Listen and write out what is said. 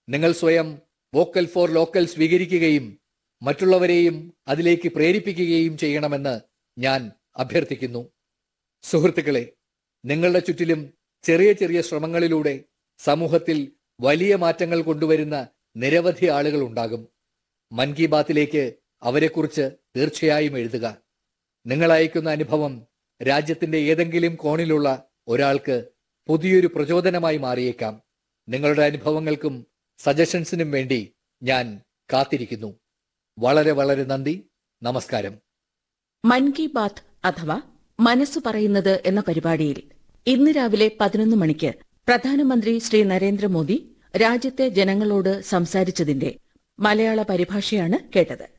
നിങ്ങൾ സ്വയം vocal for local സ്വീകരിക്കുകയും മറ്റുള്ളവരെയും അതിലേക്ക് പ്രേരിപ്പിക്കുകയും ചെയ്യണമെന്ന് ഞാൻ അഭ്യർത്ഥിക്കുന്നു സുഹൃത്തുക്കളെ നിങ്ങളുടെ ചുറ്റിലും ചെറിയ ചെറിയ ശ്രമങ്ങളിലൂടെ സമൂഹത്തിൽ വലിയ മാറ്റങ്ങൾ കൊണ്ടുവരുന്ന നിരവധി ആളുകൾ ഉണ്ടാകും മൻ കി ബാത്തിലേക്ക് അവരെക്കുറിച്ച് തീർച്ചയായും എഴുതുക നിങ്ങൾ അയക്കുന്ന അനുഭവം രാജ്യത്തിന്റെ ഏതെങ്കിലും കോണിലുള്ള ഒരാൾക്ക് പുതിയൊരു പ്രചോദനമായി മാറിയേക്കാം നിങ്ങളുടെ അനുഭവങ്ങൾക്കും സജഷൻസിനും വേണ്ടി ഞാൻ കാത്തിരിക്കുന്നു വളരെ വളരെ നന്ദി നമസ്കാരം മൻ കി ബാത്ത് അഥവാ മനസ്സു പറയുന്നത് എന്ന പരിപാടിയിൽ ഇന്ന് രാവിലെ പതിനൊന്ന് മണിക്ക് പ്രധാനമന്ത്രി ശ്രീ നരേന്ദ്രമോദി രാജ്യത്തെ ജനങ്ങളോട് സംസാരിച്ചതിന്റെ മലയാള പരിഭാഷയാണ് കേട്ടത്